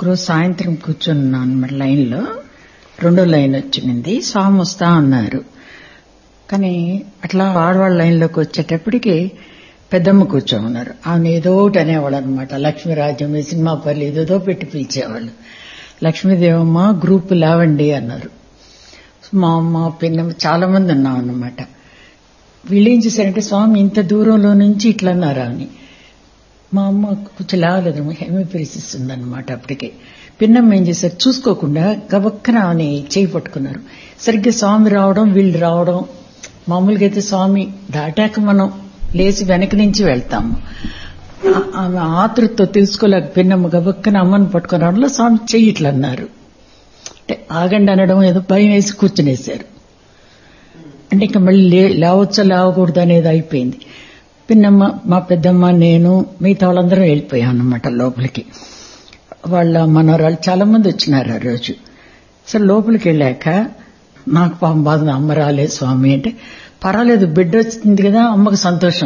ఒకరోజు సాయంత్రం కూర్చున్నాను అనమాట లైన్లో రెండో లైన్ వచ్చింది స్వామి వస్తా అన్నారు కానీ అట్లా ఆడవాళ్ళ లైన్లోకి వచ్చేటప్పటికి పెద్దమ్మ కూర్చోమన్నారు ఆమె ఏదో ఒకటి అనేవాళ్ళు అనమాట లక్ష్మీరాజ్యం సినిమా పర్లు ఏదేదో పెట్టి పిలిచేవాళ్ళు లక్ష్మీదేవమ్మ గ్రూప్ లేవండి అన్నారు మా అమ్మ పిన్నమ్మ చాలా మంది ఉన్నాం అన్నమాట వీళ్ళు ఏం చేశారంటే స్వామి ఇంత దూరంలో నుంచి ఇట్లా అన్నారా అని మా అమ్మ కొంచెం లేవలేదు హెమిపిరిసిస్ ఉందన్నమాట అప్పటికే పిన్నమ్మ ఏం చేశారు చూసుకోకుండా గబక్కన ఆమె చేయి పట్టుకున్నారు సరిగ్గా స్వామి రావడం వీళ్ళు రావడం మామూలుగా అయితే స్వామి దాటాక మనం లేచి వెనక నుంచి వెళ్తాము ఆమె ఆతృతో తెలుసుకోలేక పిన్నమ్మ గబక్కన అమ్మని పట్టుకుని రావడంలో స్వామి చెయ్యి ఇట్లా అన్నారు అంటే ఆగండి అనడం ఏదో భయం వేసి కూర్చునేశారు అంటే ఇంకా మళ్ళీ లేవచ్చా లేవకూడదు అనేది అయిపోయింది పిన్నమ్మ మా పెద్దమ్మ నేను మిగతా వాళ్ళందరం వెళ్ళిపోయాం అన్నమాట లోపలికి వాళ్ళ మనవరాలు చాలా మంది వచ్చినారు ఆ రోజు సరే లోపలికి వెళ్ళాక నాకు పాపం బాధ అమ్మ రాలేదు స్వామి అంటే పర్వాలేదు బిడ్డ వచ్చింది కదా అమ్మకు సంతోషం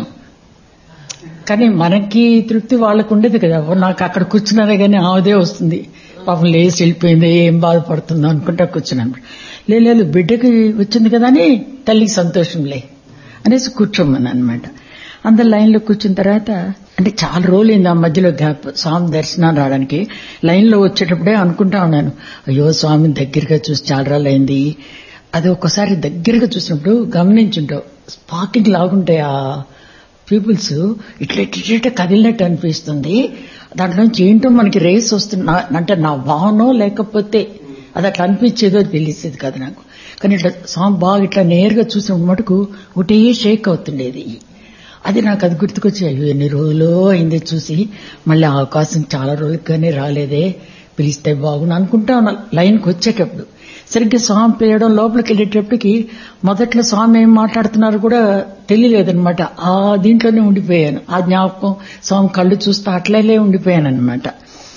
కానీ మనకి తృప్తి వాళ్ళకు ఉండేది కదా నాకు అక్కడ కూర్చున్నారే కానీ ఆమెదే వస్తుంది పాపం లేచి వెళ్ళిపోయింది ఏం బాధపడుతుందో అనుకుంటా కూర్చున్నాను లేదు బిడ్డకి వచ్చింది కదా అని తల్లికి సంతోషంలే అనేసి కూర్చోమని అనమాట అందరు లైన్లో కూర్చున్న తర్వాత అంటే చాలా రోజులైంది ఆ మధ్యలో గ్యాప్ స్వామి దర్శనం రావడానికి లైన్లో వచ్చేటప్పుడే అనుకుంటా ఉన్నాను అయ్యో స్వామిని దగ్గరగా చూసి చాలా రోజులైంది అది ఒక్కసారి దగ్గరగా చూసినప్పుడు గమనించుంటావు స్పాకింగ్ లాగుంటాయి ఆ పీపుల్స్ ఇట్లా ఇట్లా కదిలినట్టు అనిపిస్తుంది దాంట్లో నుంచి ఏంటో మనకి రేస్ వస్తున్నా అంటే నా భావనో లేకపోతే అది అట్లా అనిపించేదో తెలిసేది కాదు నాకు కానీ ఇట్లా స్వామి బాగా ఇట్లా నేరుగా చూసిన మటుకు ఒకటే షేక్ అవుతుండేది అది నాకు అది గుర్తుకొచ్చి అయ్యో ఎన్ని రోజులు అయింది చూసి మళ్ళీ అవకాశం చాలా రోజులకి కానీ రాలేదే పిలిస్తే బాగుండు అనుకుంటా ఉన్నా లైన్కి వచ్చేటప్పుడు సరిగ్గా స్వామి పిలవడం లోపలికి వెళ్ళేటప్పటికి మొదట్లో స్వామి ఏం మాట్లాడుతున్నారు కూడా తెలియలేదనమాట ఆ దీంట్లోనే ఉండిపోయాను ఆ జ్ఞాపకం స్వామి కళ్ళు చూస్తే అట్లనే ఉండిపోయాను అనమాట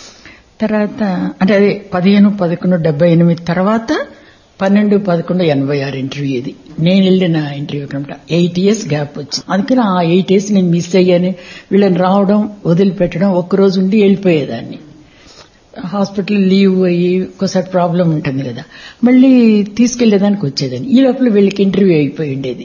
తర్వాత అంటే అదే పదిహేను పదకొండు డెబ్బై ఎనిమిది తర్వాత పన్నెండు పదకొండు ఎనభై ఆరు ఇంటర్వ్యూ ఇది నేను వెళ్ళిన ఇంటర్వ్యూ కనుక ఎయిట్ ఇయర్స్ గ్యాప్ వచ్చింది అందుకని ఆ ఎయిట్ ఇయర్స్ నేను మిస్ అయ్యాను వీళ్ళని రావడం వదిలిపెట్టడం ఒక్కరోజు ఉండి వెళ్ళిపోయేదాన్ని హాస్పిటల్ లీవ్ అయ్యి ఒకసారి ప్రాబ్లం ఉంటుంది కదా మళ్ళీ తీసుకెళ్లేదానికి వచ్చేదాన్ని ఈ లోపల వీళ్ళకి ఇంటర్వ్యూ అయిపోయి ఉండేది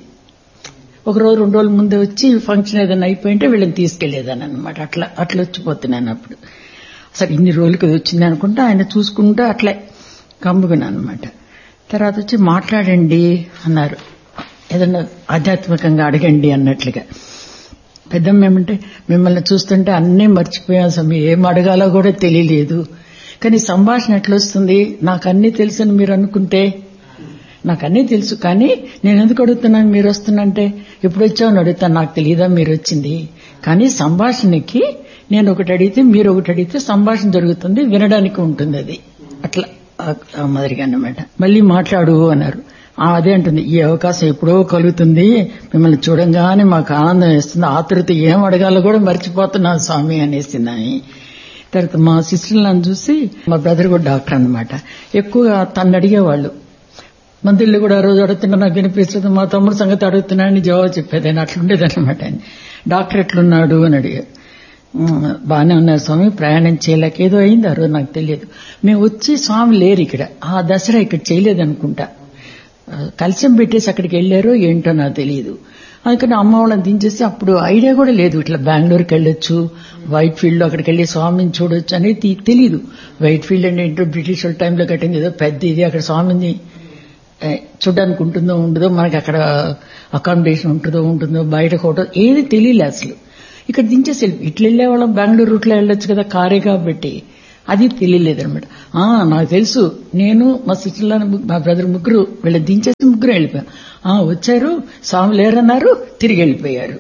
ఒక రోజు రెండు రోజుల ముందే వచ్చి ఫంక్షన్ ఏదైనా అయిపోయింటే వీళ్ళని తీసుకెళ్లేదాన్ని అనమాట అట్లా అట్లా వచ్చిపోతున్నాను అప్పుడు అసలు ఇన్ని రోజులకి వచ్చింది అనుకుంటే ఆయన చూసుకుంటూ అట్లే కమ్ముకున్నాను అనమాట తర్వాత వచ్చి మాట్లాడండి అన్నారు ఏదన్నా ఆధ్యాత్మికంగా అడగండి అన్నట్లుగా పెద్దమ్మ ఏమంటే మిమ్మల్ని చూస్తుంటే అన్నీ మర్చిపోయాం సమయం ఏం అడగాలో కూడా తెలియలేదు కానీ సంభాషణ ఎట్లొస్తుంది నాకు అన్నీ తెలుసని మీరు అనుకుంటే నాకు అన్నీ తెలుసు కానీ నేను ఎందుకు అడుగుతున్నాను మీరు వస్తున్నంటే ఎప్పుడు వచ్చామని అడుగుతాను నాకు తెలియదా మీరు వచ్చింది కానీ సంభాషణకి నేను ఒకటి అడిగితే మీరు ఒకటి అడిగితే సంభాషణ జరుగుతుంది వినడానికి ఉంటుంది అది అట్లా మాదిరిగా అన్నమాట మళ్ళీ మాట్లాడు అన్నారు అదే అంటుంది ఈ అవకాశం ఎప్పుడో కలుగుతుంది మిమ్మల్ని చూడంగానే మాకు ఆనందం వేస్తుంది ఆతృత ఏం అడగాలో కూడా మర్చిపోతున్నాను స్వామి అనేసిందని తర్వాత మా సిస్టర్లను చూసి మా బ్రదర్ కూడా డాక్టర్ అనమాట ఎక్కువగా తను అడిగేవాళ్ళు మందులు కూడా రోజు అడుగుతున్నా నాకు వినిపిస్తుంది మా తమ్ముడు సంగతి అడుగుతున్నాడని జవాబు చెప్పేది ఆయన అట్లుండేది అనమాట ఆయన డాక్టర్ ఎట్లున్నాడు అని అడిగారు బాగానే ఉన్నారు స్వామి ప్రయాణం చేయలేక ఏదో అయింది ఆ రోజు నాకు తెలియదు మేము వచ్చి స్వామి లేరు ఇక్కడ ఆ దసరా ఇక్కడ చేయలేదు అనుకుంటా కలిసం పెట్టేసి అక్కడికి వెళ్ళారో ఏంటో నాకు తెలియదు అందుకని అమ్మ వాళ్ళని దించేసి అప్పుడు ఐడియా కూడా లేదు ఇట్లా బెంగళూరుకి వెళ్ళొచ్చు వైట్ ఫీల్డ్ లో అక్కడికి వెళ్ళి స్వామిని చూడొచ్చు అనేది తెలియదు వైట్ ఫీల్డ్ అంటే ఏంటో బ్రిటిష్ వాళ్ళ టైంలో కట్టింది ఏదో పెద్ద ఇది అక్కడ స్వామిని చూడడానికి ఉంటుందో ఉండదో మనకి అక్కడ అకామిడేషన్ ఉంటుందో ఉంటుందో బయట హోటల్ ఏది తెలియలే అసలు ఇక్కడ దించేసి ఇట్లా వెళ్ళే వాళ్ళం బెంగళూరు రూట్లో వెళ్ళొచ్చు కదా కారే కాబట్టి అది తెలియలేదనమాట నాకు తెలుసు నేను మా సిస్టర్లో మా బ్రదర్ ముగ్గురు వీళ్ళ దించేసి ముగ్గురు వెళ్ళిపోయాం వచ్చారు స్వామి లేరన్నారు తిరిగి వెళ్ళిపోయారు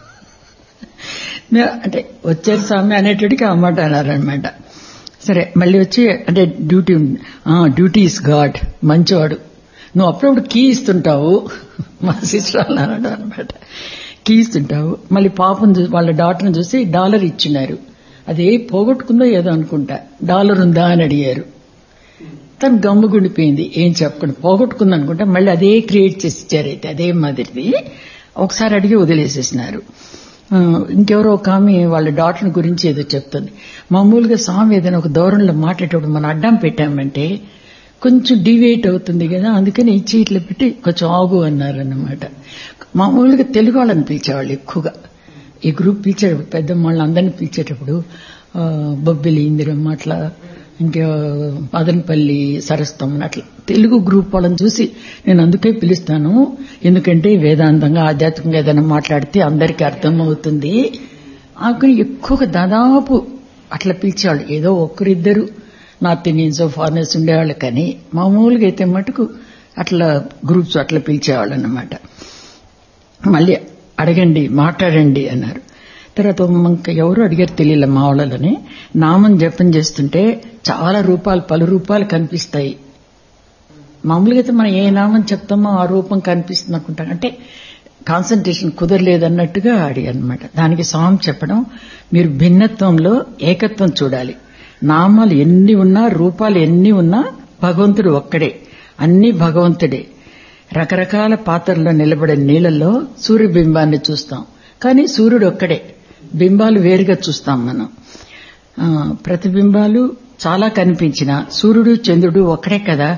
అంటే వచ్చారు స్వామి అనేటడికి ఆ మాట అన్నారనమాట సరే మళ్ళీ వచ్చి అంటే డ్యూటీ డ్యూటీ ఇస్ గాడ్ మంచివాడు నువ్వు అప్పుడప్పుడు కీ ఇస్తుంటావు మా సిస్టర్ అన్నాడు అనమాట కీ ఇస్తుంటావు మళ్ళీ పాపం వాళ్ళ డాక్టర్ని చూసి డాలర్ ఇచ్చినారు అది పోగొట్టుకుందో ఏదో అనుకుంటా డాలర్ ఉందా అని అడిగారు తను గమ్ముగుండిపోయింది ఏం చెప్పకుండా పోగొట్టుకుంది అనుకుంటా మళ్ళీ అదే క్రియేట్ చేసి ఇచ్చారైతే అదే మాదిరిది ఒకసారి అడిగి వదిలేసేసినారు ఆ, ఇంకెవరో ఒక ఆమె వాళ్ళ డాక్టర్ గురించి ఏదో చెప్తుంది మామూలుగా స్వామి ఏదైనా ఒక దూరంలో మాట్లాడేటప్పుడు మనం అడ్డం పెట్టామంటే కొంచెం డివేట్ అవుతుంది కదా అందుకని ఇచ్చి ఇట్లా పెట్టి కొంచెం ఆగు అన్నారన్నమాట మామూలుగా తెలుగు వాళ్ళని పిలిచేవాళ్ళు ఎక్కువగా ఈ గ్రూప్ పిలిచేటప్పుడు పెద్ద వాళ్ళని అందరిని పిలిచేటప్పుడు ఆ, బొబ్బిలి ఇందిరమ్మ అట్లా ఇంకా మదనపల్లి సరస్తం అట్లా తెలుగు గ్రూప్ వాళ్ళని చూసి నేను అందుకే పిలుస్తాను ఎందుకంటే వేదాంతంగా ఆధ్యాత్మికంగా ఏదైనా మాట్లాడితే అందరికీ అర్థమవుతుంది ఆకుని ఎక్కువగా దాదాపు అట్లా పిలిచేవాళ్ళు ఏదో ఒక్కరిద్దరు నార్త్ ఇండియన్స్ ఫారినర్స్ ఉండేవాళ్ళు కానీ మామూలుగా అయితే మటుకు అట్లా గ్రూప్స్ అట్లా పిలిచేవాళ్ళు అన్నమాట మళ్ళీ అడగండి మాట్లాడండి అన్నారు తర్వాత మనకు ఎవరు అడిగారు తెలియలే మా వాళ్ళని నామం జపం చేస్తుంటే చాలా రూపాలు పలు రూపాలు కనిపిస్తాయి మామూలుగా అయితే మనం ఏ నామం చెప్తామో ఆ రూపం కనిపిస్తుంది అనుకుంటాం అంటే కాన్సన్ట్రేషన్ కుదరలేదన్నట్టుగా అడిగానమాట దానికి స్వామి చెప్పడం మీరు భిన్నత్వంలో ఏకత్వం చూడాలి నామాలు ఎన్ని ఉన్నా రూపాలు ఎన్ని ఉన్నా భగవంతుడు ఒక్కడే అన్ని భగవంతుడే రకరకాల పాత్రల్లో నిలబడే నీళ్లలో సూర్యబింబాన్ని చూస్తాం కానీ సూర్యుడు ఒక్కడే బింబాలు వేరుగా చూస్తాం మనం ఆ, ప్రతిబింబాలు చాలా కనిపించిన సూర్యుడు చంద్రుడు ఒక్కడే కదా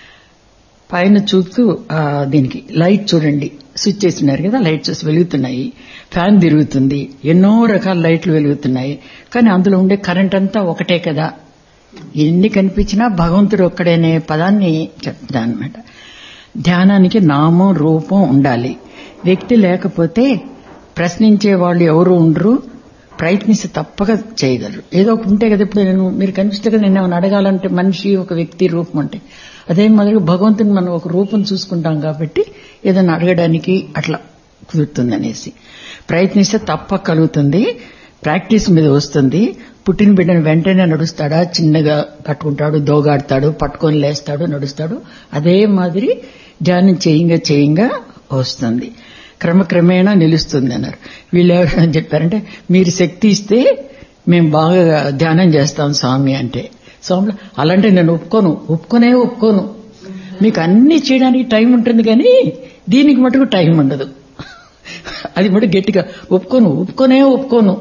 పైన చూపుతూ ఆ, దీనికి లైట్ చూడండి స్విచ్ చేసినారు కదా లైట్ చూసి వెలుగుతున్నాయి ఫ్యాన్ తిరుగుతుంది ఎన్నో రకాల లైట్లు వెలుగుతున్నాయి కానీ అందులో ఉండే కరెంట్ అంతా ఒకటే కదా ఎన్ని కనిపించినా భగవంతుడు ఒక్కడేనే పదాన్ని చెప్తా అనమాట ధ్యానానికి నామం రూపం ఉండాలి వ్యక్తి లేకపోతే ప్రశ్నించే వాళ్ళు ఎవరు ఉండరు ప్రయత్నిస్తే తప్పక చేయగలరు ఏదో ఒకటి ఉంటే కదా ఇప్పుడు నేను మీరు కనిపిస్తే కదా నేను ఏమైనా అడగాలంటే మనిషి ఒక వ్యక్తి రూపం అంటే అదే మాదిరిగా భగవంతుని మనం ఒక రూపం చూసుకుంటాం కాబట్టి ఏదైనా అడగడానికి అట్లా కుదురుతుంది అనేసి ప్రయత్నిస్తే తప్పక కలుగుతుంది ప్రాక్టీస్ మీద వస్తుంది పుట్టిన బిడ్డను వెంటనే నడుస్తాడా చిన్నగా పట్టుకుంటాడు దోగాడతాడు పట్టుకొని లేస్తాడు నడుస్తాడు అదే మాదిరి ధ్యానం చేయంగా చేయంగా వస్తుంది క్రమక్రమేణా నిలుస్తుంది అన్నారు వీళ్ళు ఎవరైనా చెప్పారంటే మీరు శక్తి ఇస్తే మేము బాగా ధ్యానం చేస్తాం స్వామి అంటే స్వామి అలాంటి నేను ఒప్పుకోను ఒప్పుకోనే ఒప్పుకోను మీకు అన్ని చేయడానికి టైం ఉంటుంది కానీ దీనికి మటుకు టైం ఉండదు అది మటు గట్టిగా ఒప్పుకోను ఒప్పుకోనే ఒప్పుకోను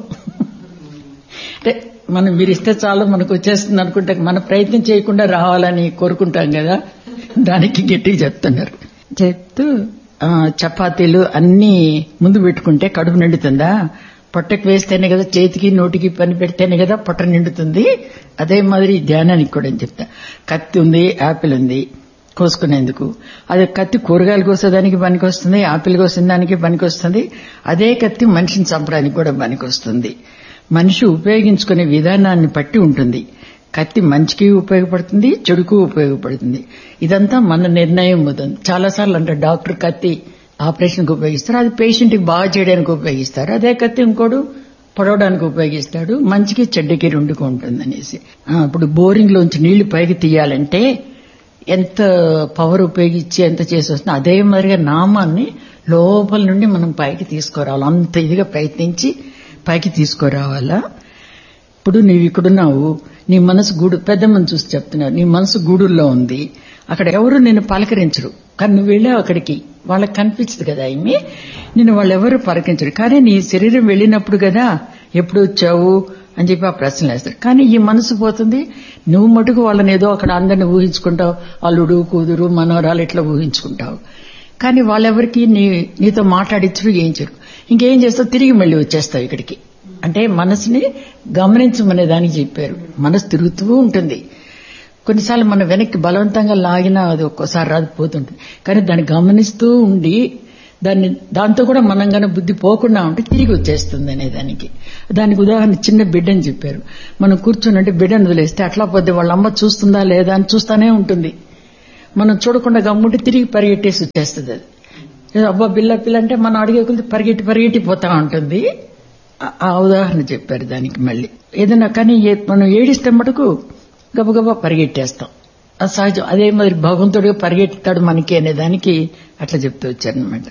అంటే మనం మీరు ఇస్తే చాలు మనకు వచ్చేస్తుంది అనుకుంటే మన ప్రయత్నం చేయకుండా రావాలని కోరుకుంటాం కదా దానికి గట్టిగా చెప్తున్నారు చెప్తూ ఆ, చపాతీలు అన్ని ముందు పెట్టుకుంటే కడుపు నిండుతుందా పొట్టకు వేస్తేనే కదా చేతికి నోటికి పని పెడితేనే కదా పొట్ట నిండుతుంది అదే మాదిరి ధ్యానానికి కూడా అని చెప్తా కత్తి ఉంది యాపిల్ ఉంది కోసుకునేందుకు అదే కత్తి కూరగాయలు కోసేదానికి పనికి వస్తుంది ఆపిల్ కోసేదానికి పనికి వస్తుంది అదే కత్తి మనిషిని చంపడానికి కూడా పనికి వస్తుంది మనిషి ఉపయోగించుకునే విధానాన్ని బట్టి ఉంటుంది కత్తి మంచికి ఉపయోగపడుతుంది చెడుకు ఉపయోగపడుతుంది ఇదంతా మన నిర్ణయం అవుతుంది చాలాసార్లు అంటే డాక్టర్ కత్తి ఆపరేషన్కి ఉపయోగిస్తారు అది పేషెంట్కి బాగా చేయడానికి ఉపయోగిస్తారు అదే కత్తి ఇంకోడు పొడవడానికి ఉపయోగిస్తాడు మంచికి చెడ్డకి రెండుకు ఉంటుంది అనేసి ఆ, ఇప్పుడు బోరింగ్ లోంచి నీళ్లు పైకి తీయాలంటే ఎంత పవర్ ఉపయోగించి ఎంత చేసి వస్తుందో అదే మాదిరిగా నామాన్ని లోపల నుండి మనం పైకి తీసుకురావాలి అంత ఇదిగా ప్రయత్నించి పైకి తీసుకురావాలా ఇప్పుడు నీవు ఇక్కడున్నావు నీ మనసు గూడు పెద్దమ్మని చూసి చెప్తున్నావు నీ మనసు గూడుల్లో ఉంది అక్కడ ఎవరు నిన్ను పలకరించరు కానీ నువ్వు వెళ్ళావు అక్కడికి వాళ్ళకి కనిపించదు కదా ఏమి నిన్ను వాళ్ళు ఎవరు పలకరించరు కానీ నీ శరీరం వెళ్ళినప్పుడు కదా ఎప్పుడు వచ్చావు అని చెప్పి ఆ ప్రశ్నలు వేస్తారు కానీ ఈ మనసు పోతుంది నువ్వు మటుకు వాళ్ళని ఏదో అక్కడ అందరిని ఊహించుకుంటావు అల్లుడు కూతురు మనవరాలు ఇట్లా ఊహించుకుంటావు కానీ వాళ్ళెవరికి నీ నీతో మాట్లాడించరు చేయించరు ఇంకేం చేస్తావు తిరిగి మళ్ళీ వచ్చేస్తావు ఇక్కడికి అంటే మనసుని గమనించమనే దానికి చెప్పారు మనసు తిరుగుతూ ఉంటుంది కొన్నిసార్లు మనం వెనక్కి బలవంతంగా లాగినా అది ఒక్కోసారి రాదు పోతుంటుంది కానీ దాన్ని గమనిస్తూ ఉండి దాన్ని దాంతో కూడా మనం గాన బుద్ధి పోకుండా ఉంటే తిరిగి వచ్చేస్తుంది అనే దానికి దానికి ఉదాహరణ చిన్న బిడ్డని చెప్పారు మనం కూర్చుని అంటే బిడ్డను వదిలేస్తే అట్లా పోతే వాళ్ళ అమ్మ చూస్తుందా లేదా అని చూస్తానే ఉంటుంది మనం చూడకుండా గమ్ముంటే తిరిగి పరిగెట్టేసి వచ్చేస్తుంది అది ఏదో అబ్బా బిల్ల పిల్ల అంటే మనం అడిగే కొద్ది పరిగెట్టి పరిగెట్టి పోతా ఉంటుంది ఆ- ఆ ఉదాహరణ చెప్పారు దానికి మళ్ళీ ఏదైనా కానీ ఏ- మనం ఏడిస్తే మటుకు గబగబా పరిగెట్టేస్తాం అది సహజం అదే మరి భగవంతుడిగా పరిగెత్తాడు మనకి అనే దానికి అట్లా చెప్తూ వచ్చారనమాట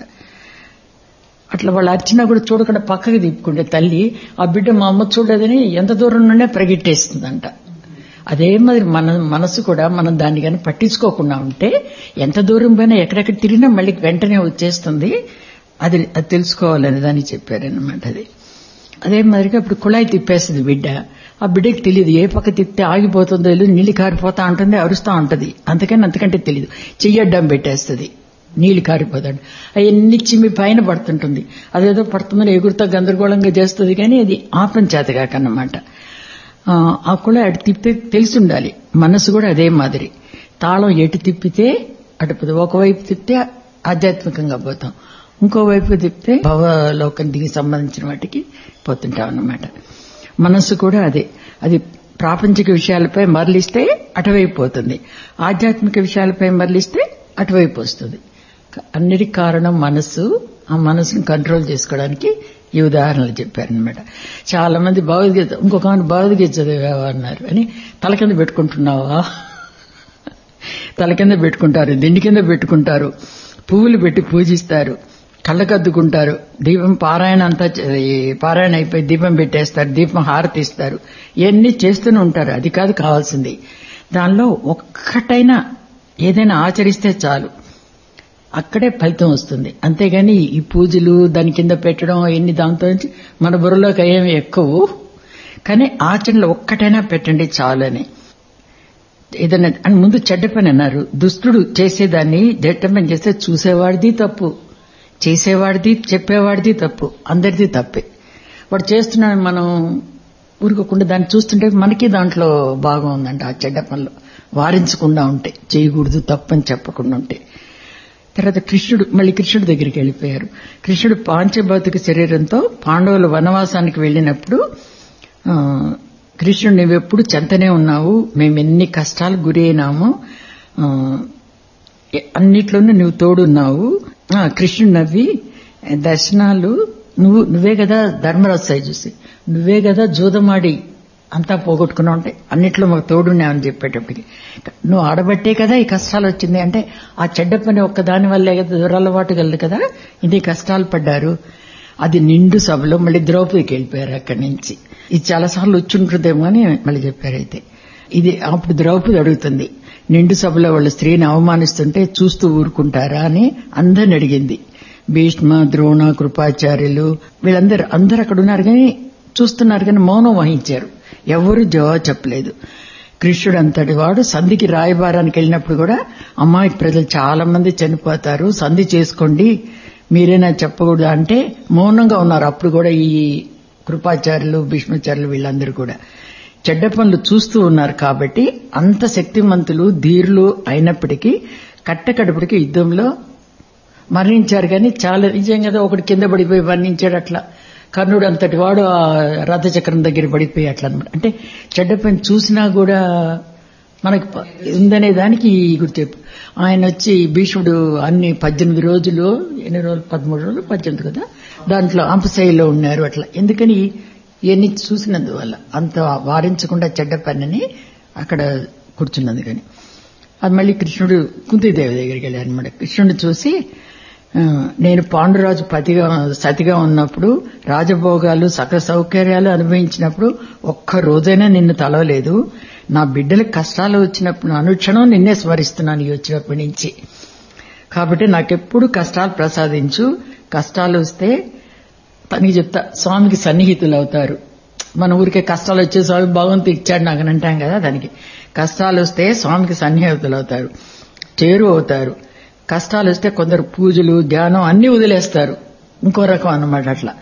అట్లా వాళ్ళు అర్చన కూడా చూడకుండా పక్కకి తిప్పుకుంటే తల్లి ఆ బిడ్డ మా అమ్మ చూడదని ఎంత దూరం నుండే పరిగెట్టేస్తుందంట అదే మరి మన మనసు కూడా మనం దాన్ని కానీ పట్టించుకోకుండా ఉంటే ఎంత దూరం పోయినా ఎక్కడెక్కడ తిరిగినా మళ్ళీ వెంటనే వచ్చేస్తుంది అది అది తెలుసుకోవాలని దాన్ని చెప్పారనమాట అది అదే మాదిరిగా ఇప్పుడు కుళాయి తిప్పేస్తుంది బిడ్డ ఆ బిడ్డకి తెలియదు ఏ పక్క తిప్పితే ఆగిపోతుందో తెలియదు నీళ్ళు కారిపోతా ఉంటుంది అరుస్తూ ఉంటుంది అందుకని అంతకంటే తెలియదు చెయ్యడ్డం పెట్టేస్తుంది నీళ్లు కారిపోతాడు అవన్నీ చిమ్మి పైన పడుతుంటుంది అదేదో పడుతుందని ఎగురుతా గందరగోళంగా చేస్తుంది కానీ అది ఆపం చేతగాకన్నమాట ఆ కుళాయి అటు తిప్పే తెలిసి ఉండాలి మనసు కూడా అదే మాదిరి తాళం ఎటు తిప్పితే అటు ఒకవైపు తిప్పితే ఆధ్యాత్మికంగా పోతాం ఇంకోవైపు తిప్పితే భవలోకానికి సంబంధించిన వాటికి పోతుంటాం అన్నమాట మనస్సు కూడా అదే అది ప్రాపంచిక విషయాలపై మరలిస్తే అటువైపు పోతుంది ఆధ్యాత్మిక విషయాలపై మరలిస్తే అటువైపు వస్తుంది అన్నిటి కారణం మనస్సు ఆ మనసును కంట్రోల్ చేసుకోవడానికి ఈ ఉదాహరణలు చెప్పారనమాట చాలా మంది భగవద్గీత ఇంకొక భగవద్గీత చదివావా అన్నారు అని తల కింద పెట్టుకుంటున్నావా తల కింద పెట్టుకుంటారు దిండి కింద పెట్టుకుంటారు పువ్వులు పెట్టి పూజిస్తారు కళ్ళకద్దుకుంటారు దీపం పారాయణ అంతా పారాయణ అయిపోయి దీపం పెట్టేస్తారు దీపం హారతిస్తారు ఇవన్నీ చేస్తూనే ఉంటారు అది కాదు కావాల్సింది దానిలో ఒక్కటైనా ఏదైనా ఆచరిస్తే చాలు అక్కడే ఫలితం వస్తుంది అంతేగాని ఈ పూజలు దాని కింద పెట్టడం ఎన్ని దాంతో మన బుర్రలోకి ఏమి ఎక్కువ కానీ ఆచరణలో ఒక్కటైనా పెట్టండి చాలు అని ఏదైనా అని ముందు చెడ్డ పని అన్నారు దుష్టుడు చేసేదాన్ని చెడ్డ పని చేస్తే చూసేవాడిది తప్పు చేసేవాడిది చెప్పేవాడిది తప్పు అందరిది తప్పే వాడు చేస్తున్నాడు మనం ఊరుకోకుండా దాన్ని చూస్తుంటే మనకి దాంట్లో భాగం ఉందంట ఆ చెడ్డ పనులు వారించకుండా ఉంటే చేయకూడదు తప్పని చెప్పకుండా ఉంటే తర్వాత కృష్ణుడు మళ్ళీ కృష్ణుడి దగ్గరికి వెళ్ళిపోయారు కృష్ణుడు పాంచభౌతిక శరీరంతో పాండవుల వనవాసానికి వెళ్ళినప్పుడు కృష్ణుడు నువ్వెప్పుడు చెంతనే ఉన్నావు మేము ఎన్ని కష్టాలకు గురి అయినాము అన్నిట్లోనూ నువ్వు తోడున్నావు కృష్ణుడు నవ్వి దర్శనాలు నువ్వు నువ్వే కదా ధర్మరాజు సాయి చూసి నువ్వే కదా జూదమాడి అంతా పోగొట్టుకున్నావు అంటే అన్నిట్లో మాకు తోడున్నావని చెప్పేటప్పటికి నువ్వు ఆడబట్టే కదా ఈ కష్టాలు వచ్చింది అంటే ఆ చెడ్డ పని ఒక్కదాని వల్లే కదా దురలవాటు గలదు కదా ఇన్ని కష్టాలు పడ్డారు అది నిండు సభలో మళ్ళీ ద్రౌపదికి వెళ్ళిపోయారు అక్కడి నుంచి ఇది చాలాసార్లు వచ్చుంటుందేమో అని మళ్ళీ చెప్పారైతే ఇది అప్పుడు ద్రౌపది అడుగుతుంది నిండు సభలో వాళ్ళ స్త్రీని అవమానిస్తుంటే చూస్తూ ఊరుకుంటారా అని అందరిని అడిగింది భీష్మ ద్రోణ కృపాచార్యులు వీళ్ళందరూ అందరు అక్కడ ఉన్నారు కానీ చూస్తున్నారు కానీ మౌనం వహించారు ఎవరు జవాబు చెప్పలేదు కృష్ణుడు అంతటి వాడు సంధికి రాయబారానికి వెళ్ళినప్పుడు కూడా అమ్మాయి ప్రజలు చాలా మంది చనిపోతారు సంధి చేసుకోండి మీరేనా చెప్పకూడదు అంటే మౌనంగా ఉన్నారు అప్పుడు కూడా ఈ కృపాచార్యులు భీష్మాచార్యులు వీళ్ళందరూ కూడా చెడ్డ పనులు చూస్తూ ఉన్నారు కాబట్టి అంత శక్తిమంతులు ధీరులు అయినప్పటికీ కట్టకడపటికి యుద్ధంలో మరణించారు కానీ చాలా నిజం కదా ఒకటి కింద పడిపోయి మరణించాడు అట్లా కర్ణుడు అంతటి వాడు ఆ రథచక్రం దగ్గర పడిపోయి అట్లా అనమాట అంటే చెడ్డ పని చూసినా కూడా మనకి ఉందనే దానికి గుర్తు చెప్పు ఆయన వచ్చి భీష్ముడు అన్ని పద్దెనిమిది రోజులు ఎన్ని రోజులు పదమూడు రోజులు పద్దెనిమిది కదా దాంట్లో అంపశైలో ఉన్నారు అట్లా ఎందుకని ఇవన్నీ చూసినందువల్ల అంత వారించకుండా చెడ్డ పనిని అక్కడ కూర్చున్నది కానీ అది మళ్ళీ కృష్ణుడు కుంతిదేవి దగ్గరికి వెళ్ళారు అనమాట కృష్ణుడు చూసి నేను పాండురాజు పతిగా సతిగా ఉన్నప్పుడు రాజభోగాలు సకల సౌకర్యాలు అనుభవించినప్పుడు ఒక్క రోజైనా నిన్ను తలవలేదు నా బిడ్డలకు కష్టాలు వచ్చినప్పుడు అనుక్షణం నిన్నే స్మరిస్తున్నాను ఈ వచ్చినప్పటి నుంచి కాబట్టి నాకెప్పుడు కష్టాలు ప్రసాదించు కష్టాలు వస్తే తనకి చెప్తా స్వామికి సన్నిహితులు అవుతారు మన ఊరికే కష్టాలు వచ్చే స్వామి భగవంతుడు ఇచ్చాడు నాకు అంటాం కదా దానికి కష్టాలు వస్తే స్వామికి సన్నిహితులు అవుతారు చేరు అవుతారు కష్టాలు వస్తే కొందరు పూజలు ధ్యానం అన్ని వదిలేస్తారు ఇంకో రకం అన్నమాట అట్లా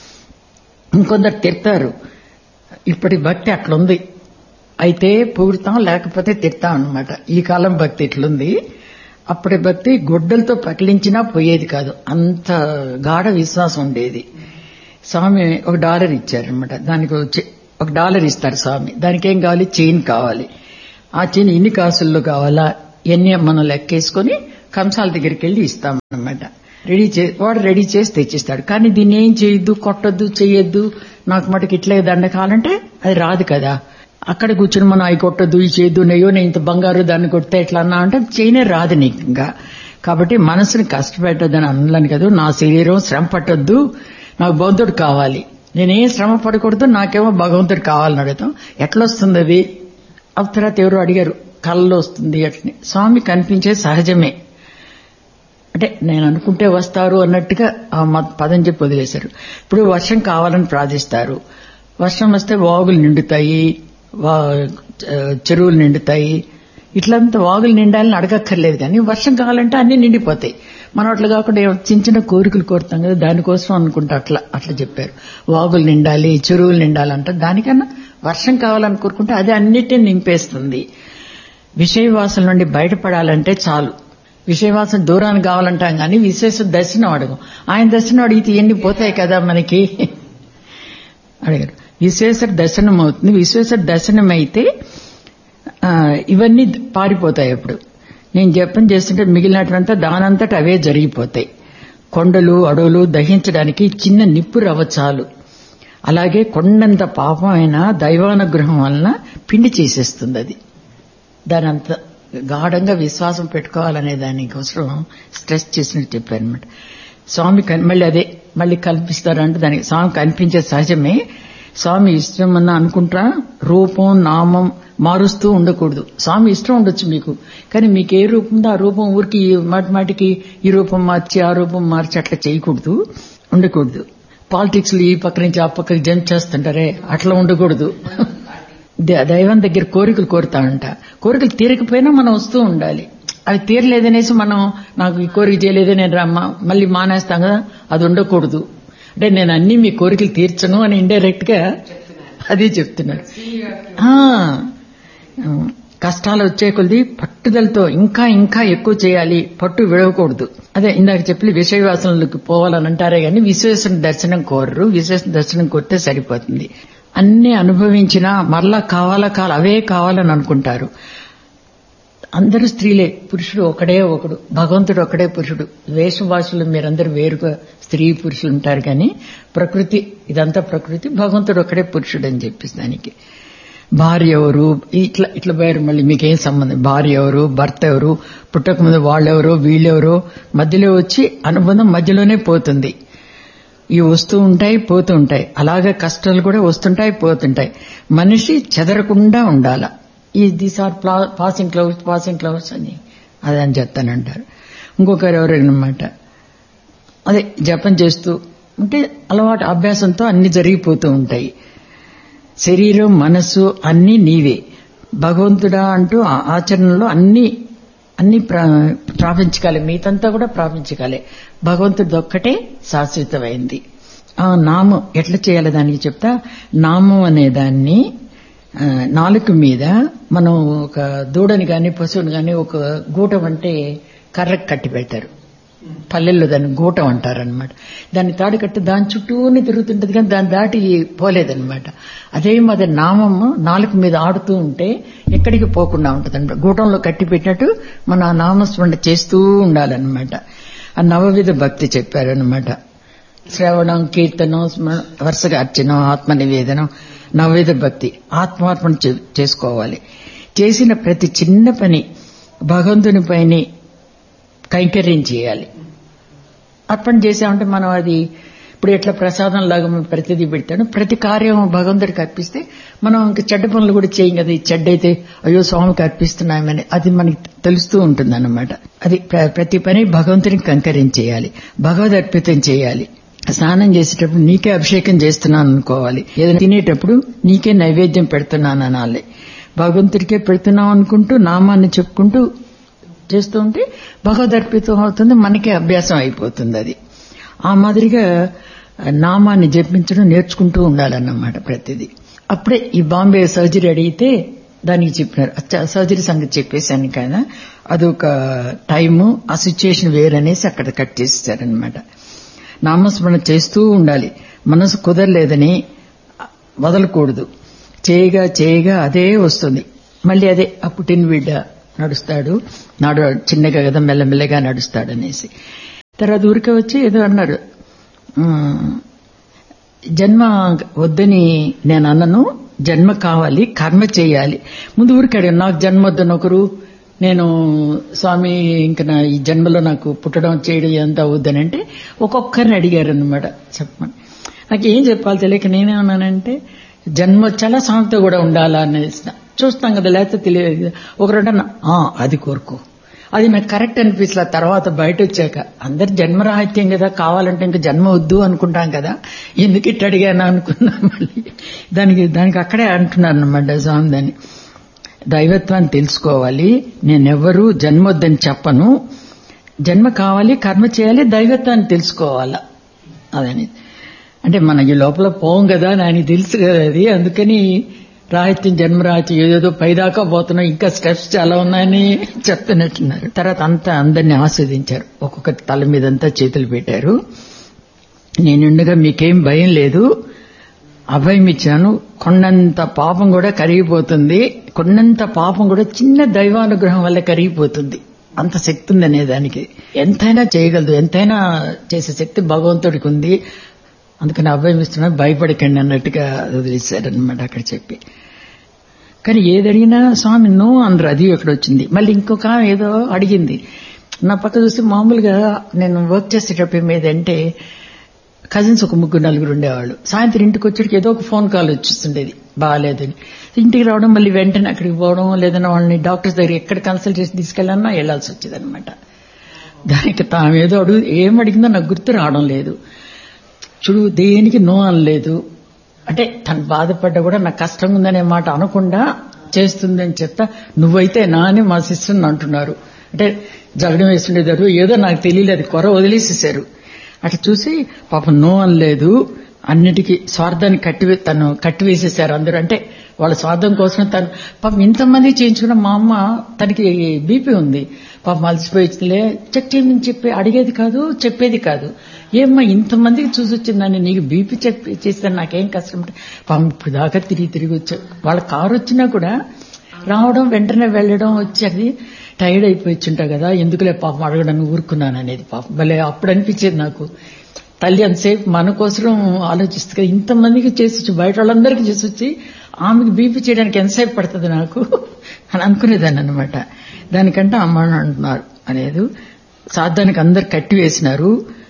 ఇంకొందరు తిడతారు ఇప్పటి భక్తి అట్లుంది అయితే పూర్తాం లేకపోతే తిడతాం అనమాట ఈ కాలం భక్తి ఇట్లుంది అప్పటి భక్తి గొడ్డలతో పకిలించినా పోయేది కాదు అంత గాఢ విశ్వాసం ఉండేది స్వామి ఒక డాలర్ ఇచ్చారనమాట దానికి ఒక డాలర్ ఇస్తారు స్వామి దానికి ఏం కావాలి చైన్ కావాలి ఆ చైన్ ఇన్ని కాసుల్లో కావాలా ఎన్ని మనం లెక్కేసుకొని కంసాల దగ్గరికి వెళ్ళి ఇస్తామన్నమాట రెడీ చే వాడు రెడీ చేసి తెచ్చిస్తాడు కానీ దీన్ని ఏం చేయొద్దు కొట్టొద్దు చెయ్యొద్దు నాకు మటుకు ఇట్లే దండ కావాలంటే అది రాదు కదా అక్కడ కూర్చుని మనం అవి కొట్టొద్దు ఇవి చేయొద్దు నెయ్యో నేను ఇంత బంగారు దాన్ని కొడితే ఎట్లా అన్నా అంటే చేయనే రాదు నీకు ఇంకా కాబట్టి మనసుని కష్టపెట్టొద్దని అనలేను కదా నా శరీరం శ్రమ పట్టొద్దు నాకు భగవంతుడు కావాలి నేనేం శ్రమ పడకూడదు నాకేమో భగవంతుడు కావాలని అడుగుతాం ఎట్లొస్తుంది అది ఆ తర్వాత ఎవరు అడిగారు కళ్ళలో వస్తుంది అట్లని స్వామి కనిపించే సహజమే అంటే నేను అనుకుంటే వస్తారు అన్నట్టుగా ఆ మ- పదం చెప్పి వదిలేశారు ఇప్పుడు వర్షం కావాలని ప్రార్థిస్తారు వర్షం వస్తే వాగులు నిండుతాయి వా- ఆ, చెరువులు నిండుతాయి ఇట్లంతా వాగులు నిండాలని అడగక్కర్లేదు కానీ వర్షం కావాలంటే అన్ని నిండిపోతాయి మనం అట్లా కాకుండా ఏవో చిన్న చిన్న కోరికలు కోరుతాం కదా దానికోసం అనుకుంటా అట్లా అట్లా చెప్పారు వాగులు నిండాలి చెరువులు నిండాలంట దానికన్నా వర్షం కావాలని కోరుకుంటే అది అన్నిటిని నింపేస్తుంది విషయవాసం నుండి బయటపడాలంటే చాలు విషయవాసం దూరానికి కావాలంటాం కానీ విశేష దర్శనం అడగం ఆయన దర్శనం అడిగితే ఎన్ని పోతాయి కదా మనకి అడిగారు విశేష దర్శనం అవుతుంది విశేష దర్శనం అయితే ఆ, ఇవన్నీ పారిపోతాయి అప్పుడు నేను జపం చేస్తుంటే మిగిలినటువంతా దానంతట అవే జరిగిపోతాయి కొండలు అడవులు దహించడానికి చిన్న నిప్పు రవ్వ చాలు అలాగే కొండంత పాపం అయినా దైవానుగ్రహం వలన పిండి చేసేస్తుంది అది దాని అంత గాఢంగా విశ్వాసం పెట్టుకోవాలనే దానికోసం స్ట్రెస్ చేసినట్టు చెప్పారు అనమాట స్వామి కన్- మళ్ళీ అదే మళ్ళీ కల్పిస్తారంటే దానికి స్వామి కనిపించే సహజమే స్వామి ఇష్టం అన్న అనుకుంటా రూపం నామం మారుస్తూ ఉండకూడదు స్వామి ఇష్టం ఉండొచ్చు మీకు కానీ మీకు ఏ రూపం ఉందో ఆ రూపం ఊరికి మాటి మాటికి ఈ రూపం మార్చి ఆ రూపం మార్చి అట్లా చేయకూడదు ఉండకూడదు పాలిటిక్స్ ఈ పక్క నుంచి ఆ పక్కకి జంప్ చేస్తుంటారే అట్లా ఉండకూడదు ద- దైవం దగ్గర కోరికలు కోరుతా ఉంటా కోరికలు తీరకపోయినా మనం వస్తూ ఉండాలి అవి తీరలేదనేసి మనం నాకు ఈ కోరిక చేయలేదే నేను రమ్మ మళ్ళీ మానేస్తాం కదా అది ఉండకూడదు అంటే నేను అన్ని మీ కోరికలు తీర్చను అని ఇండైరెక్ట్ గా అది చెప్తున్నాడు ఆ, కష్టాలు వచ్చే కొద్ది పట్టుదలతో ఇంకా ఇంకా ఎక్కువ చేయాలి పట్టు విడవకూడదు అదే ఇందాక చెప్పి విషయవాసనలకు పోవాలని అంటారే గాని విశ్వేశ్వర దర్శనం కోరరు విశ్వేశ్వర దర్శనం కొట్టే సరిపోతుంది అన్ని అనుభవించినా మరలా కావాలా కావాలి అవే కావాలని అనుకుంటారు అందరూ స్త్రీలే పురుషుడు ఒకడే ఒకడు భగవంతుడు ఒకడే పురుషుడు వేషభాషలు మీరందరూ వేరుగా స్త్రీ పురుషులు ఉంటారు కానీ ప్రకృతి ఇదంతా ప్రకృతి భగవంతుడు ఒకడే పురుషుడు అని చెప్పేసి దానికి భార్య ఎవరు ఇట్లా ఇట్లా పోయారు మళ్ళీ మీకేం సంబంధం భార్య ఎవరు భర్త ఎవరు పుట్టక ముందు వాళ్ళెవరో వీళ్ళెవరో మధ్యలో వచ్చి అనుబంధం మధ్యలోనే పోతుంది ఇవి వస్తూ ఉంటాయి పోతూ ఉంటాయి అలాగే కష్టాలు కూడా వస్తుంటాయి పోతుంటాయి మనిషి చెదరకుండా ఉండాల ఈ these are passing clouds passing clouds అని అదే అని చెప్తానంటారు ఇంకొకరు ఎవరైనమాట అదే జపం చేస్తూ ఉంటే అలవాటు అభ్యాసంతో అన్ని జరిగిపోతూ ఉంటాయి శరీరం మనస్సు అన్ని నీవే భగవంతుడా అంటూ ఆ ఆచరణలో అన్ని అన్ని ప్రా- ప్రాపించగలే మీతంతా కూడా ప్రాపించగలే భగవంతుడి ఒక్కటే శాశ్వతమైంది ఆ నామం ఎట్లా చేయాలి దానికి చెప్తా నామం అనే దాన్ని ఆ, నాలుక మీద మనం ఒక దూడని గాని పశువుని గాని ఒక గూటం అంటే కర్రకు కట్టి పెడతారు పల్లెల్లో దాన్ని గూటం అంటారనమాట దాన్ని తాడు కట్టి దాని చుట్టూనే తిరుగుతుంటది కానీ దాన్ని దాటి పోలేదన్నమాట అదే మాది నామము నాలుక మీద ఆడుతూ ఉంటే ఎక్కడికి పోకుండా ఉంటుంది అనమాట గూటంలో కట్టి పెట్టినట్టు మన ఆ నామస్మరణ చేస్తూ ఉండాలన్నమాట ఆ నవవిధ భక్తి చెప్పారనమాట శ్రవణం కీర్తనం స్మరణ వరుసగా అర్చనం ఆత్మ నివేదనం నవవిధ భక్తి ఆత్మార్పణ చే- చేసుకోవాలి చేసిన ప్రతి చిన్న పని భగవంతుని పైన కైంకర్యం చేయాలి అర్పణ చేసామంటే మనం అది ఇప్పుడు ఎట్లా ప్రసాదం లాగా మనం ప్రతిదీ పెడతాడు ప్రతి కార్యం భగవంతుడికి అర్పిస్తే మనం ఇంకా చెడ్డ పనులు కూడా చేయం కదా ఈ చెడ్డ అయితే అయ్యో స్వామికి అర్పిస్తున్నామని అది మనకి తెలుస్తూ ఉంటుంది అన్నమాట అది ప్ర- ప్రతి పని భగవంతునికి కంకర్యం చేయాలి భగవద్ అర్పితం చేయాలి స్నానం చేసేటప్పుడు నీకే అభిషేకం చేస్తున్నాను అనుకోవాలి ఏదైనా తినేటప్పుడు నీకే నైవేద్యం పెడుతున్నాను అనాలి భగవంతుడికే పెడుతున్నాం అనుకుంటూ నామాన్ని చెప్పుకుంటూ చేస్తూ ఉంటే భగవదర్పితం అవుతుంది మనకే అభ్యాసం అయిపోతుంది అది ఆ మాదిరిగా నామాన్ని జపించడం నేర్చుకుంటూ ఉండాలన్నమాట ప్రతిదీ అప్పుడే ఈ బాంబే సర్జరీ అడిగితే దానికి చెప్పినారు అచ్చా సర్జరీ సంగతి చెప్పేశాను కదా అదొక టైము ఆ సిచ్యుయేషన్ వేరనేసి అక్కడ కట్ చేసేసారనమాట నామస్మరణ చేస్తూ ఉండాలి మనసు కుదరలేదని వదలకూడదు చేయగా చేయగా అదే వస్తుంది మళ్ళీ అదే ఆ పుట్టిన బిడ్డ నడుస్తాడు నాడు చిన్నగా కదా మెల్లమెల్లగా నడుస్తాడు అనేసి తర్వాత ఊరికే వచ్చి ఏదో అన్నారు "ఉమ్, జన్మ వద్దని నేను అన్నను జన్మ కావాలి కర్మ చేయాలి ముందు ఊరికాడు నాకు జన్మ వద్దని ఒకరు నేను స్వామి ఇంకా నా ఈ జన్మలో నాకు పుట్టడం చేయడం ఎంత అవుద్దని అంటే ఒక్కొక్కరిని అడిగారు అనమాట చెప్పమని నాకు ఏం చెప్పాలి తెలియక నేనేమన్నానంటే జన్మ చాలా సాంతో కూడా ఉండాలా అనేసి చూస్తాం కదా లేకపోతే తెలియదు కదా. ఒకరు అంటున్నా, "ఆ అది కోరుకో అది నాకు కరెక్ట్ అనిపించలే తర్వాత బయట వచ్చాక అందరు జన్మరాహిత్యం కదా కావాలంటే ఇంకా జన్మ వద్దు అనుకుంటాం కదా ఎందుకు ఇట్ట అడిగాను అనుకున్నా మళ్ళీ దానికి దానికి అక్కడే అంటున్నాను అనమాట స్వామి దాన్ని దైవత్వాన్ని తెలుసుకోవాలి నేనెవ్వరూ జన్మ వద్దని చెప్పను జన్మ కావాలి కర్మ చేయాలి దైవత్వాన్ని తెలుసుకోవాలా అదని అంటే మన ఈ లోపల పోం కదా అని ఆయనకి తెలుసు కదా అది అందుకని రాహిత్యం జన్మరాహిత్యం ఏదేదో పైదాకా పోతున్నాం ఇంకా స్టెప్స్ చాలా ఉన్నాయని చెప్తున్నట్టున్నారు తర్వాత అంతా అందరినీ ఆస్వాదించారు ఒక్కొక్క తల మీదంతా చేతులు పెట్టారు నేనుండగా మీకేం భయం లేదు అభయం ఇచ్చాను కొండంత పాపం కూడా కరిగిపోతుంది కొండంత పాపం కూడా చిన్న దైవానుగ్రహం వల్ల కరిగిపోతుంది అంత శక్తి ఉంది అనే దానికి ఎంతైనా చేయగలదు ఎంతైనా చేసే శక్తి భగవంతుడికి ఉంది అందుకని అభయం ఇస్తున్నా భయపడకండి అన్నట్టుగా వదిలేశారనమాట అక్కడ చెప్పి కానీ ఏది అడిగినా స్వామి నో అందరు అది అక్కడ వచ్చింది మళ్ళీ ఇంకొక ఆమె ఏదో అడిగింది నా పక్క చూస్తే మామూలుగా నేను వర్క్ చేసేటప్పుడు మీద అంటే కజిన్స్ ఒక ముగ్గురు నలుగురు ఉండేవాళ్ళు సాయంత్రం ఇంటికి వచ్చేటికి ఏదో ఒక ఫోన్ కాల్ వచ్చేస్తుండేది బాగాలేదని ఇంటికి రావడం మళ్ళీ వెంటనే అక్కడికి పోవడం లేదన్నా వాళ్ళని డాక్టర్స్ దగ్గర ఎక్కడ కన్సల్టేషన్ తీసుకెళ్ళాలన్నా వెళ్లాల్సి వచ్చేది అనమాట దానికి తామేదో అడుగు ఏం అడిగిందో నాకు గుర్తు రావడం లేదు చూడు దేనికి నో అనలేదు అంటే తను బాధపడ్డా కూడా నాకు కష్టంగా ఉందనే మాట అనకుండా చేస్తుందని చెప్తా నువ్వైతే నా అని మా సిస్టర్ని అంటున్నారు అంటే జగడం వేస్తుండేదారు ఏదో నాకు తెలియలేదు కొర వదిలేసేసారు అట్లా చూసి పాపం నో అనలేదు అన్నిటికీ స్వార్థాన్ని కట్టి తను కట్టివేసేసారు అందరూ అంటే వాళ్ళ స్వార్థం కోసం తను పాపం ఇంతమంది చేయించుకున్న మా అమ్మ తనకి బీపీ ఉంది పాపం అలసిపోయిలే చెక్ చేయమని చెప్పి అడిగేది కాదు చెప్పేది కాదు ఏమ్మా ఇంతమందికి చూసి వచ్చిందని నీకు బీపీ చెప్పి చేస్తాను నాకేం కష్టం అంటే పాపం ఇప్పుడు దాకా తిరిగి తిరిగి వచ్చా వాళ్ళ కారు వచ్చినా కూడా రావడం వెంటనే వెళ్ళడం వచ్చి అది టైర్డ్ అయిపోయి ఉంటా కదా ఎందుకులే పాపం అడగడానికి ఊరుకున్నాను అనేది పాపం భలే అప్పుడు అనిపించేది నాకు తల్లి అంతసేపు మన కోసం ఆలోచిస్తుంది కదా ఇంతమందికి చేసి వచ్చి బయట వాళ్ళందరికీ చేసి వచ్చి ఆమెకి బీపీ చేయడానికి ఎంతసేపు పడుతుంది నాకు అని అనుకునేదాన్ని అనమాట దానికంటే అమ్మ అంటున్నారు అనేది సాధానికి అందరు కట్టి వేసినారు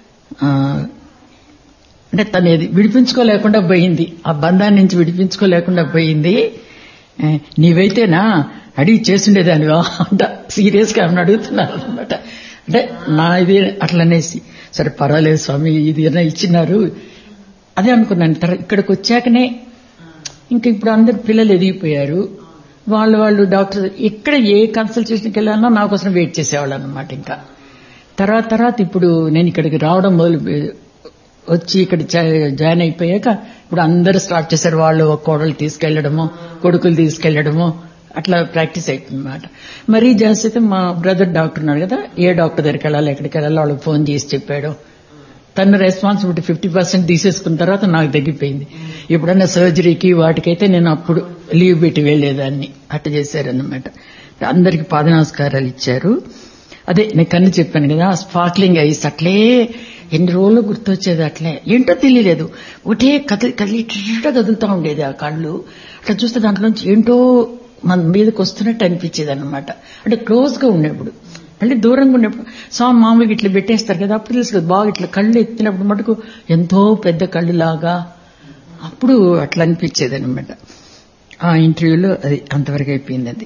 అంటే తను ఏది విడిపించుకోలేకుండా పోయింది ఆ బంధాన్ని నుంచి విడిపించుకోలేకుండా పోయింది నీవైతేనా అడిగి చేస్తుండేదానివా అంట సీరియస్ గా ఆమెను అడుగుతున్నారు అనమాట అంటే నా ఇది అట్లనేసి సరే పర్వాలేదు స్వామి ఇది ఇచ్చినారు అదే అనుకున్నాను తర్వాత ఇక్కడికి వచ్చాకనే ఇంక ఇప్పుడు అందరు పిల్లలు ఎదిగిపోయారు వాళ్ళు వాళ్ళు డాక్టర్ ఎక్కడ ఏ కన్సల్టేషన్కి వెళ్ళాలన్నా నా కోసం వెయిట్ చేసేవాళ్ళు అనమాట ఇంకా తర్వాత తర్వాత ఇప్పుడు నేను ఇక్కడికి రావడం మొదలు వచ్చి ఇక్కడ జాయిన్ అయిపోయాక ఇప్పుడు అందరూ స్టార్ట్ చేశారు వాళ్ళు కోడలు తీసుకెళ్లడము కొడుకులు తీసుకెళ్లడము అట్లా ప్రాక్టీస్ అవుతుందన్నమాట మరీ జాస్తి అయితే మా బ్రదర్ డాక్టర్ ఉన్నాడు కదా ఏ డాక్టర్ దగ్గరికి వెళ్ళాలి ఎక్కడికి వెళ్ళాలి వాళ్ళకి ఫోన్ చేసి చెప్పాడు తన రెస్పాన్సిబిలిటీ ఫిఫ్టీ పర్సెంట్ తీసేసుకున్న తర్వాత నాకు తగ్గిపోయింది ఎప్పుడన్నా సర్జరీకి వాటికైతే నేను అప్పుడు లీవ్ పెట్టి వెళ్లేదాన్ని అట్ట చేశారన్నమాట అందరికి పాద నమస్కారాలు ఇచ్చారు అదే నేను కన్ను చెప్పాను కదా స్పార్క్లింగ్ ఐస్ అట్లే ఎన్ని రోజులు గుర్తొచ్చేది అట్లే ఏంటో తెలియలేదు ఒకటే కదిలి కదిలి కదులుతూ ఉండేది ఆ కళ్ళు అట్లా చూస్తే దాంట్లోంచి ఏంటో మన మీదకి వస్తున్నట్టు అనిపించేది అనమాట అంటే క్లోజ్ గా ఉన్నప్పుడు మళ్ళీ దూరంగా ఉన్నప్పుడు స్వామి మామూలుగా ఇట్లా పెట్టేస్తారు కదా అప్పుడు తెలుసు కదా బాగా ఇట్లా కళ్ళు ఎత్తినప్పుడు మటుకు ఎంతో పెద్ద కళ్ళు లాగా అప్పుడు అట్లా అనిపించేది అనమాట ఆ ఇంటర్వ్యూలో అది అంతవరకు అయిపోయింది అది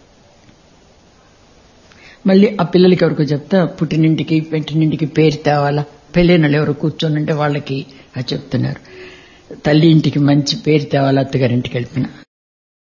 మళ్ళీ ఆ పిల్లలకి ఎవరికో చెప్తా పుట్టినింటికి పెట్టినింటికి పేరు తేవాలా పెళ్ళైన ఎవరు కూర్చొని అంటే వాళ్ళకి అది చెప్తున్నారు తల్లి ఇంటికి మంచి పేరు తేవాలా అత్తగారింటికి వెళ్ళిపోయిన